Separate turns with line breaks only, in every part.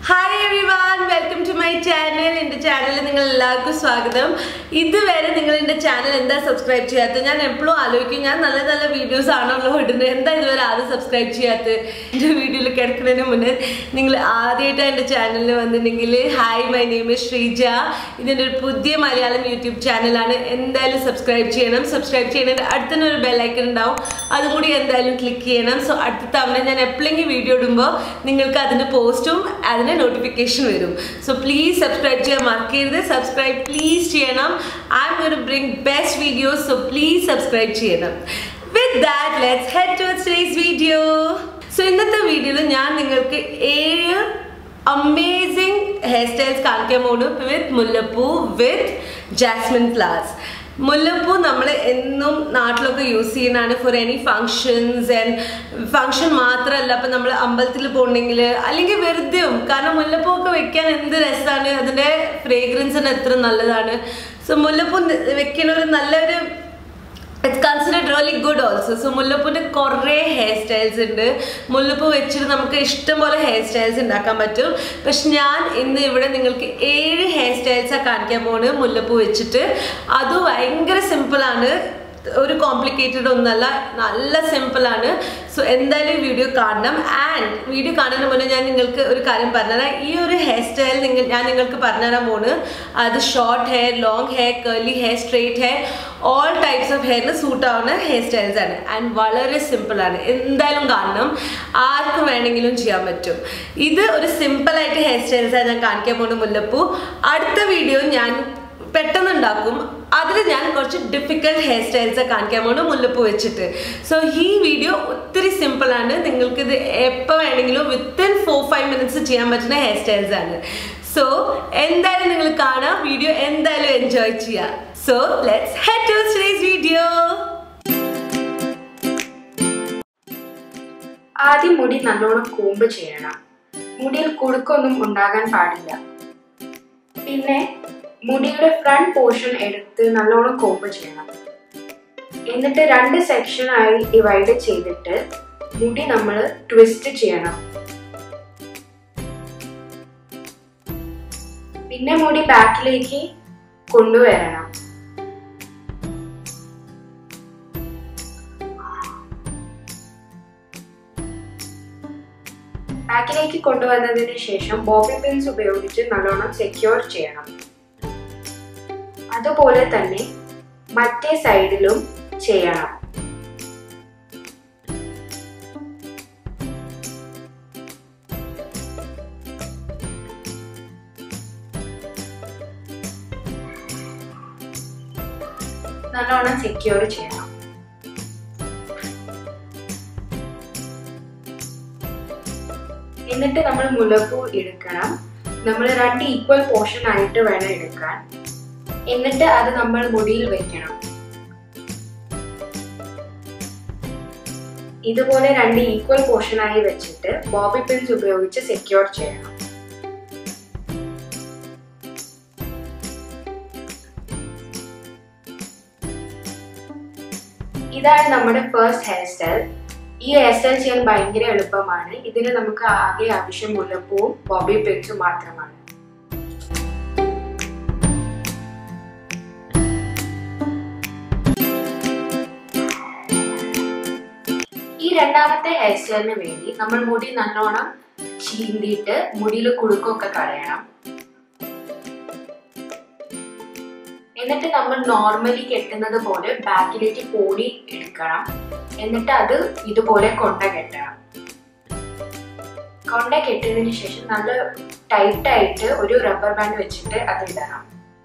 hi everyone welcome to my channel എൻ്റെ ചാനലിൽ നിങ്ങൾ എല്ലാവർക്കും സ്വാഗതം ഇതുവരെ നിങ്ങൾ എൻ്റെ ചാനൽ എന്താ സബ്സ്ക്രൈബ് ചെയ്യാത്തത് ഞാൻ എപ്പോഴും ആലോചിക്കും ഞാൻ നല്ല നല്ല വീഡിയോസ് ആണല്ലോ ഇടുന്നത് എന്താ ഇതുവരെ ആരും സബ്സ്ക്രൈബ് ചെയ്യാത്തത് എൻ്റെ വീഡിയോയിൽ കിടക്കുന്നതിന് മുന്നേ നിങ്ങൾ ആദ്യമായിട്ട് എൻ്റെ ചാനലിൽ വന്നിട്ടുണ്ടെങ്കിൽ hi my name is Sreeja ഇതിൻ്റെ ഒരു പുതിയ മലയാളം യൂട്യൂബ് ചാനലാണ് എന്തായാലും സബ്സ്ക്രൈബ് ചെയ്യണം സബ്സ്ക്രൈബ് ചെയ്യുന്നതിൻ്റെ അടുത്ത് തന്നെ ഒരു ബെല്ലൈക്കൺ ഉണ്ടാവും അതും കൂടി എന്തായാലും ക്ലിക്ക് ചെയ്യണം സോ അടുത്ത തവണ ഞാൻ എപ്പോഴെങ്കിലും വീഡിയോ ഇടുമ്പോൾ നിങ്ങൾക്ക് അതിൻ്റെ പോസ്റ്റും അതിന് നോട്ടിഫിക്കേഷൻ വരും സോ പ്ലീസ് സബ്സ്ക്രൈബ് ചെയ്യാൻ മറക്കരുത് സബ്സ്ക്രൈബ് പ്ലീസ് ചെയ്യണം I'm gonna bring best videos so please subscribe ചെയ്യണം with that let's head to today's video so ഇന്നത്തെ വീഡിയോയിൽ ഞാൻ നിങ്ങൾക്ക് ഏഴ് അമേസിങ് ഹെയർ സ്റ്റൈൽസ് കാണിക്കാൻ പോകുന്നു വിത്ത് മുല്ലപ്പൂ വിത്ത് ജാസ്മിൻ ഫ്ലവേഴ്സ് മുല്ലപ്പൂ നമ്മൾ എന്നും നാട്ടിലൊക്കെ യൂസ് ചെയ്യുന്നതാണ് for any functions and function മാത്രമല്ല അപ്പം നമ്മൾ അമ്പലത്തിൽ പോകണമെങ്കിൽ അല്ലെങ്കിൽ വെറുതെയും കാരണം മുല്ലപ്പൂ ഒക്കെ വെക്കാൻ എന്ത് രസമാണ് അതിൻ്റെ ഫ്രേഗ്രൻസിന് എത്ര നല്ലതാണ് സോ മുല്ലപ്പൂ വെക്കുന്ന ഒരു നല്ലൊരു it's considered really good also so മുല്ലപ്പൂവിൻ്റെ കുറേ ഹെയർ സ്റ്റൈൽസ് ഉണ്ട് മുല്ലപ്പൂ വെച്ചിട്ട് നമുക്ക് ഇഷ്ടം പോലെ ഹെയർ സ്റ്റൈൽസ് ഉണ്ടാക്കാൻ പറ്റും പക്ഷെ ഞാൻ ഇന്ന് ഇവിടെ നിങ്ങൾക്ക് ഏഴ് ഹെയർ സ്റ്റൈൽസാണ് കാണിക്കാൻ പോകുന്നത് മുല്ലപ്പൂ വെച്ചിട്ട് അത് ഭയങ്കര സിമ്പിളാണ് ഒരു കോംപ്ലിക്കേറ്റഡ് ഒന്നല്ല നല്ല സിമ്പിളാണ് സോ എന്തായാലും വീഡിയോ കാണണം ആൻഡ് വീഡിയോ കാണുന്നതിന് മുന്നേ ഞാൻ നിങ്ങൾക്ക് ഒരു കാര്യം പറഞ്ഞുതരാം ഈ ഒരു ഹെയർ സ്റ്റൈൽ നിങ്ങൾ ഞാൻ നിങ്ങൾക്ക് പറഞ്ഞുതരാൻ പോണ് അത് short hair long hair curly hair straight hair all types of ഹെയറിന് സൂട്ട് ആവുന്ന ഹെയർ സ്റ്റൈൽസ് ആണ് ആൻഡ് വളരെ സിമ്പിളാണ് എന്തായാലും കാണണം ആർക്ക് വേണമെങ്കിലും ചെയ്യാൻ പറ്റും ഇത് ഒരു സിമ്പിളായിട്ട് ഹെയർ സ്റ്റൈൽസാണ് ഞാൻ കാണിക്കാൻ പോകുന്ന മുല്ലപ്പൂ അടുത്ത വീഡിയോ ഞാൻ പെട്ടെന്ന് ഉണ്ടാക്കും അതിൽ ഞാൻ കുറച്ച് ഡിഫിക്കൽട്ട് ഹെയർ സ്റ്റൈൽസ് കാണിക്കാൻ പോകുന്നു മുല്ലപ്പൂ വെച്ചിട്ട് സോ ഈ വീഡിയോ ഒത്തിരി സിമ്പിളാണ് നിങ്ങൾക്ക് ഇത് എപ്പോൾ വേണമെങ്കിലും വിത്തിൻ ഫോർ ഫൈവ് മിനിറ്റ്സ് ചെയ്യാൻ പറ്റുന്ന ഹെയർ സ്റ്റൈൽസ് ആണ് സോ എന്തായാലും നിങ്ങൾ കാണാം വീഡിയോ എന്തായാലും എൻജോയ് ചെയ്യാം so let's head to today's video
ആദ്യം മുടി നല്ലോണം കൂമ്പ് ചെയ്യണം മുടിയിൽ കുടുക്കൊന്നും ഉണ്ടാകാൻ പാടില്ല പിന്നെ മുടിയുടെ ഫ്രണ്ട് പോർഷൻ എടുത്ത് നല്ലോണം കോമ്പ് ചെയ്യണം എന്നിട്ട് രണ്ട് സെക്ഷനായി ഡിവൈഡ് ചെയ്തിട്ട് മുടി നമ്മൾ ട്വിസ്റ്റ് ചെയ്യണം പിന്നെ മുടി ബാക്കിലേക്ക് കൊണ്ടുവരണം ബാക്കിലേക്ക് കൊണ്ടുവന്നതിന് ശേഷം ബോബി പിൻസ് ഉപയോഗിച്ച് നല്ലോണം സെക്യൂർ ചെയ്യണം അതുപോലെ തന്നെ മറ്റേ സൈഡിലും ചെയ്യണം നല്ലോണം സെക്യൂർ ചെയ്യണം എന്നിട്ട് നമ്മൾ മുലപ്പൂ എടുക്കണം നമ്മൾ രണ്ട് ഈക്വൽ പോർഷൻ ആയിട്ട് വേണം എടുക്കാൻ എന്നിട്ട് അത് നമ്മൾ മുടിയിൽ വെക്കണം ഇതുപോലെ രണ്ട് ഈക്വൽ പോർഷൻ ആയി വെച്ചിട്ട് ബോബി പിൻസ് ഉപയോഗിച്ച് സെക്യൂർ ചെയ്യണം ഇതാണ് നമ്മുടെ ഫസ്റ്റ് ഹെയർ സ്റ്റൈൽ ഈ ഹെയർ സ്റ്റൈൽ ചെയ്യാൻ ഭയങ്കര എളുപ്പമാണ് ഇതിന് നമുക്ക് ആകെ ആവശ്യം മുല്ലപ്പൂവും ബോബി പിൻസും മാത്രമാണ് ഈ രണ്ടാമത്തെ ഹെയർ സ്റ്റൈലിന് വേണ്ടി നമ്മൾ മുടി നല്ലോണം ചീന്തിയിട്ട് മുടിയിൽ കുടുക്കൊക്കെ കളയണം എന്നിട്ട് നമ്മൾ നോർമലി കെട്ടുന്നത് പോലെ ബാക്കിലേക്ക് പോണി എടുക്കണം എന്നിട്ട് അത് ഇതുപോലെ കൊണ്ട കെട്ടണം കൊണ്ട കെട്ടിയതിന് ശേഷം നല്ല ടൈറ്റ് ആയിട്ട് ഒരു റബ്ബർ ബാൻഡ് വെച്ചിട്ട് അത് ഇടണം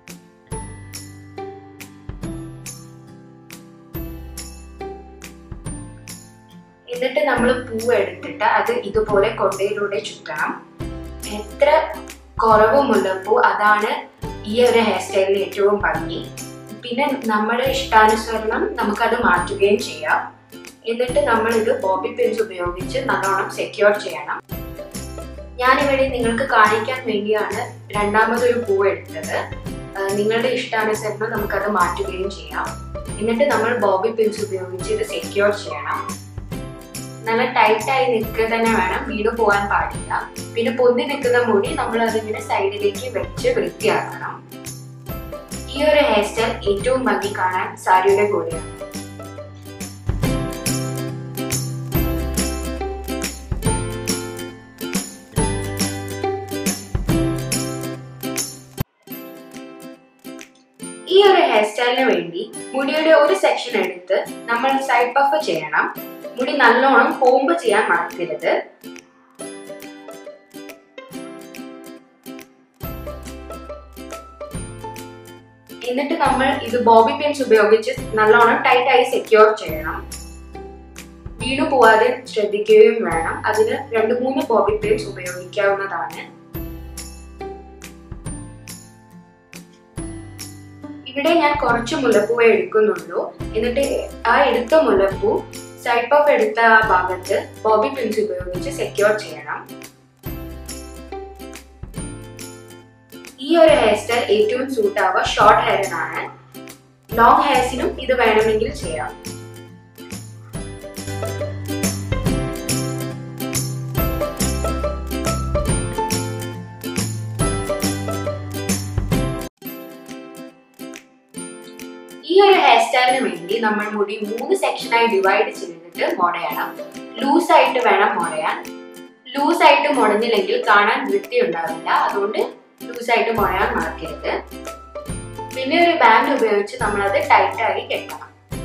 എന്നിട്ട് നമ്മൾ പൂവ് എടുത്തിട്ട് അത് ഇതുപോലെ കൊണ്ടയിലൂടെ ചുറ്റണം എത്ര കുറവ് മുല്ലപ്പൂ അതാണ് ഈ ഒരു ഹെയർ സ്റ്റൈലിൽ ഏറ്റവും ഭംഗി പിന്നെ നമ്മുടെ ഇഷ്ടാനുസരണം നമുക്കത് മാറ്റുകയും ചെയ്യാം എന്നിട്ട് നമ്മൾ ഇത് ബോബി പിൻസ് ഉപയോഗിച്ച് നല്ലോണം സെക്യൂർ ചെയ്യണം ഞാനിവിടെ നിങ്ങൾക്ക് കാണിക്കാൻ വേണ്ടിയാണ് രണ്ടാമതൊരു പൂവ് എടുത്തത് നിങ്ങളുടെ ഇഷ്ടാനുസരണം നമുക്കത് മാറ്റുകയും ചെയ്യാം എന്നിട്ട് നമ്മൾ ബോബി പിൻസ് ഉപയോഗിച്ച് ഇത് സെക്യൂർ ചെയ്യണം നല്ല ടൈറ്റായി നിൽക്കുക തന്നെ വേണം വീണ് പോകാൻ പാടില്ല പിന്നെ പൊന്തി നിൽക്കുന്ന മുടി നമ്മൾ അതിങ്ങനെ സൈഡിലേക്ക് വെച്ച് വൃത്തിയാക്കണം ഈ ഒരു ഹെയർ സ്റ്റൈൽ ഏറ്റവും ഭംഗി കാണാൻ സാരിയുടെ കൂടെയാണ് ഈ ഒരു ഹെയർ സ്റ്റൈലിന് വേണ്ടി മുടിയുടെ ഒരു സെക്ഷൻ എടുത്ത് നമ്മൾ സൈഡ് പഫ് ചെയ്യണം മുടി നല്ലോണം കോമ്പ് ചെയ്യാൻ മറക്കരുത് എന്നിട്ട് നമ്മൾ ഇത് ബോബി പിൻസ് ഉപയോഗിച്ച് നല്ലോണം ടൈറ്റ് ആയി സെക്യൂർ ചെയ്യണം വീണു പോവാതെ ശ്രദ്ധിക്കുകയും വേണം അതിന് രണ്ട് മൂന്ന് ബോബി പിൻസ് ഉപയോഗിക്കാവുന്നതാണ് ഇവിടെ ഞാൻ കുറച്ച് മുല്ലപ്പൂവേ എടുക്കുന്നുള്ളൂ എന്നിട്ട് ആ എടുത്ത മുല്ലപ്പൂ സൈഡ് പഫ് എടുത്ത ആ ഭാഗത്ത് ബോബി പിൻസ് ഉപയോഗിച്ച് സെക്യൂർ ചെയ്യണം ഈ ഒരു ഹെയർ സ്റ്റൈൽ ഏറ്റവും സൂട്ട് ആവുക ഷോർട്ട് ഹെയറിനാണ് ലോങ് ഹെയർസിനും ഇത് വേണമെങ്കിൽ ചെയ്യാം ഈ ഒരു ഹെയർ സ്റ്റൈലിന് വേണ്ടി നമ്മൾ മുടി മൂന്ന് സെക്ഷനായി ഡിവൈഡ് ചെയ്തിട്ട് മുടയണം ലൂസ് ആയിട്ട് വേണം മുടയാൻ ലൂസ് ആയിട്ട് മുടഞ്ഞില്ലെങ്കിൽ കാണാൻ വൃത്തി ഉണ്ടാവില്ല അതുകൊണ്ട് ലൂസ് ആയിട്ട് മുടയാൻ മറക്കരുത് പിന്നെ ഒരു ബാൻഡ് ഉപയോഗിച്ച് നമ്മളത് ടൈറ്റ് ആയി കെട്ടണം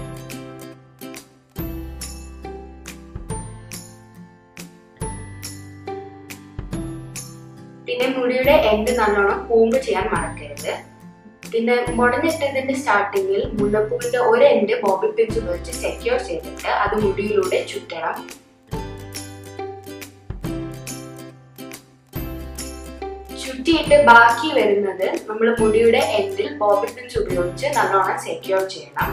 പിന്നെ മുടിയുടെ എൻഡ് നല്ലോണം കൂമ്പ് ചെയ്യാൻ മറക്കരുത് പിന്നെ മുടഞ്ഞിട്ടതിന്റെ സ്റ്റാർട്ടിങ്ങിൽ മുല്ലപ്പൂവിന്റെ ഒരു എൻഡ് ബോബി പിൻസ് ഉപയോഗിച്ച് സെക്യൂർ ചെയ്തിട്ട് അത് മുടിയിലൂടെ ചുറ്റണം ചുറ്റിയിട്ട് ബാക്കി വരുന്നത് നമ്മൾ മുടിയുടെ എൻഡിൽ ബോബി പിൻസ് ഉപയോഗിച്ച് നല്ലോണം സെക്യൂർ ചെയ്യണം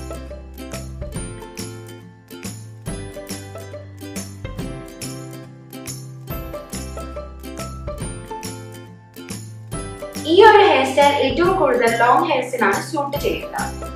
ഈ ഒരു ഹെയർ സ്റ്റൈൽ ഏറ്റവും കൂടുതൽ ലോങ് ഹെയർസിനാണ് സൂട്ട് ചെയ്യുക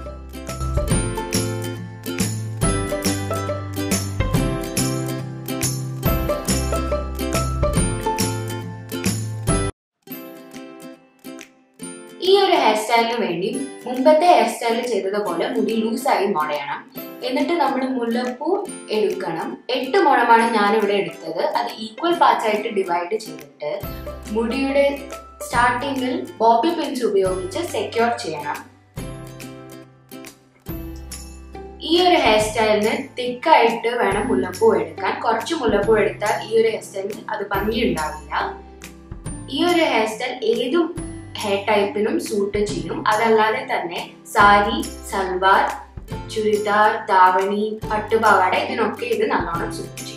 ഈ ഒരു ഹെയർ സ്റ്റൈലിന് വേണ്ടി മുമ്പത്തെ ഹെയർ സ്റ്റൈൽ ചെയ്തതുപോലെ മുടി ലൂസായി മുടയണം എന്നിട്ട് നമ്മൾ മുല്ലപ്പൂ എടുക്കണം എട്ട് മുഴമാണ് ഞാനിവിടെ എടുത്തത് അത് ഈക്വൽ പാർട്സ് ആയിട്ട് ഡിവൈഡ് ചെയ്തിട്ട് മുടിയുടെ സ്റ്റാർട്ടിങ്ങിൽ ബോബി പിൻസ് ഉപയോഗിച്ച് സെക്യൂർ ചെയ്യണം ഈ ഒരു ഹെയർ സ്റ്റൈലിന് തിക്കായിട്ട് വേണം മുല്ലപ്പൂ എടുക്കാൻ കുറച്ച് മുല്ലപ്പൂ എടുത്താൽ ഈ ഒരു ഹെയർ സ്റ്റൈലിന് അത് ഭംഗി ഉണ്ടാവില്ല ഈ ഒരു ഹെയർ സ്റ്റൈൽ ഏതും ഹെയർ ടൈപ്പിനും സൂട്ട് ചെയ്യും അതല്ലാതെ തന്നെ സാരി സൽവാർ ചുരിദാർ ദാവണി പട്ടുപാവാട ഇതിനൊക്കെ ഇത് നല്ലോണം സൂട്ട് ചെയ്യും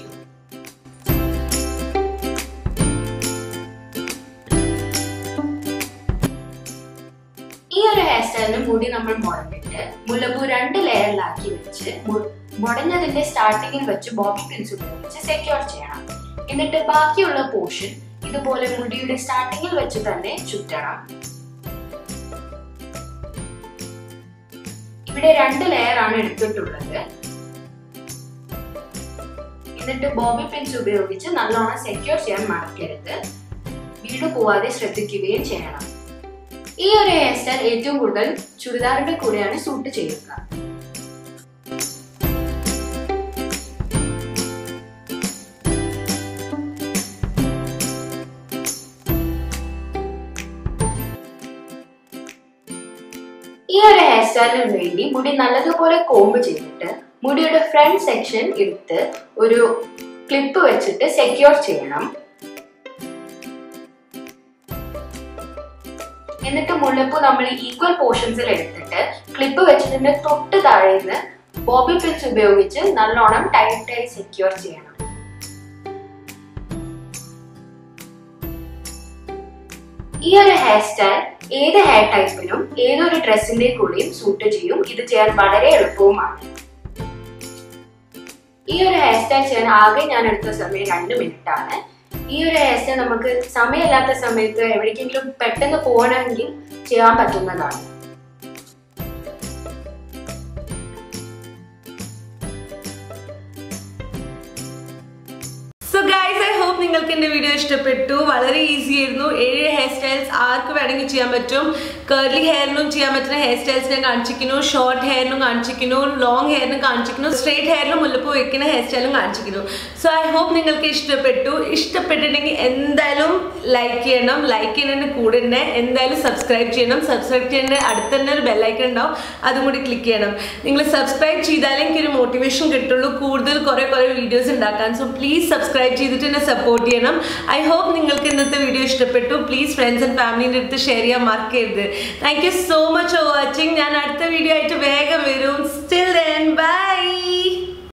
ഈ ഒരു ഹെയർ സ്റ്റൈലിന് മുടി നമ്മൾ മുടങ്ങിട്ട് മുല്ലപ്പൂ രണ്ട് ലെയറിലാക്കി വെച്ച് മു- മുടഞ്ഞതിന്റെ സ്റ്റാർട്ടിങ്ങിൽ വെച്ച് ബോബി പിൻസ് ഉപയോഗിച്ച് സെക്യൂർ ചെയ്യണം എന്നിട്ട് ബാക്കിയുള്ള പോർഷൻ ഇതുപോലെ മുടിയുടെ സ്റ്റാർട്ടിങ്ങിൽ വെച്ച് തന്നെ ചുറ്റണം ഇവിടെ രണ്ട് ലെയർ ആണ് എടുത്തിട്ടുള്ളത് എന്നിട്ട് ബോബി പിൻസ് ഉപയോഗിച്ച് നല്ലോണം സെക്യൂർ ചെയ്യാൻ മറക്കരുത് വീട് പോവാതെ ശ്രദ്ധിക്കുകയും ചെയ്യണം ഈ ഒരു ഹെയർ സ്റ്റൈൽ ഏറ്റവും കൂടുതൽ ചുരിദാറിന്റെ കൂടെയാണ് സൂട്ട് ചെയ്യുക ഈ ഒരു ഹെയർ സ്റ്റൈലിന് വേണ്ടി മുടി നല്ലതുപോലെ കോമ്പ് ചെയ്തിട്ട് മുടിയുടെ ഫ്രണ്ട് സെക്ഷൻ എടുത്ത് ഒരു ക്ലിപ്പ് വെച്ചിട്ട് സെക്യൂർ ചെയ്യണം എന്നിട്ട് മുല്ലപ്പൂ നമ്മൾ ഈക്വൽ പോർഷൻസിൽ എടുത്തിട്ട് ക്ലിപ്പ് വെച്ചതിന്റെ തൊട്ട് താഴേന്ന് ബോബി പിൻസ് ഉപയോഗിച്ച് നല്ലോണം ടൈറ്റായി സെക്യൂർ ചെയ്യണം ഈ ഒരു ഹെയർ സ്റ്റൈൽ ഏത് ഹെയർ ടൈപ്പിനും ഏതൊരു ഡ്രസ്സിന്റെ കൂടെയും സൂട്ട് ചെയ്യും ഇത് ചെയ്യാൻ വളരെ എളുപ്പവുമാണ് ഈ ഒരു ഹെയർ സ്റ്റൈൽ ചെയ്യാൻ ആകെ ഞാൻ എടുത്ത സമയം രണ്ട് മിനിറ്റ് ആണ് ഈ ഒരു ഹെയർ സ്റ്റൈൽ നമുക്ക് സമയമില്ലാത്ത സമയത്ത് എവിടേക്കെങ്കിലും പെട്ടെന്ന് പോകണമെങ്കിൽ ചെയ്യാൻ പറ്റുന്നതാണ്
എൻ്റെ വീഡിയോ ഇഷ്ടപ്പെട്ടു വളരെ ഈസി ആയിരുന്നു ഏഴ് ഹെയർ സ്റ്റൈൽസ് ആർക്ക് വേണമെങ്കിൽ ചെയ്യാൻ പറ്റും കേർലി ഹെയറിനും ചെയ്യാൻ പറ്റുന്ന ഹെയർ സ്റ്റൈൽസ് ഞാൻ കാണിച്ചിരിക്കുന്നു ഷോർട്ട് ഹെയറിനും കാണിച്ചിരിക്കുന്നു ലോങ് ഹെയറിനും കാണിച്ചിരിക്കുന്നു സ്ട്രേറ്റ് ഹെയറിലും മുല്ലപ്പൂ വെക്കുന്ന ഹെയർ സ്റ്റൈലും കാണിച്ചിരിക്കുന്നു സോ ഐ ഹോപ്പ് നിങ്ങൾക്ക് ഇഷ്ടപ്പെട്ടു ഇഷ്ടപ്പെട്ടിട്ടുണ്ടെങ്കിൽ എന്തായാലും ലൈക്ക് ചെയ്യണം ലൈക്ക് ചെയ്യുന്നതിന് കൂടെ തന്നെ എന്തായാലും സബ്സ്ക്രൈബ് ചെയ്യണം സബ്സ്ക്രൈബ് ചെയ്യുന്നതിന് അടുത്ത് തന്നെ ഒരു ബെല്ലൈക്കൺ ഉണ്ടാവും അതും കൂടി ക്ലിക്ക് ചെയ്യണം നിങ്ങൾ സബ്സ്ക്രൈബ് ചെയ്താലേ എനിക്കൊരു മോട്ടിവേഷൻ കിട്ടുള്ളൂ കൂടുതൽ കുറേ കുറേ വീഡിയോസ് ഉണ്ടാക്കാൻ സോ പ്ലീസ് സബ്സ്ക്രൈബ് ചെയ്തിട്ട് എന്നെ സപ്പോർട്ട് ചെയ്യണം ഐ ഹോപ്പ് നിങ്ങൾക്ക് ഇന്നത്തെ വീഡിയോ ഇഷ്ടപ്പെട്ടു പ്ലീസ് ഫ്രണ്ട്സ് ആൻഡ് ഫാമിലിൻ്റെ അടുത്ത് ഷെയർ ചെയ്യാൻ മറക്കരുത് thank you so much for watching ഞാൻ അടുത്ത വീഡിയോ ആയിട്ട് വേഗം വരും സ്റ്റിൽ ദെൻ ബൈ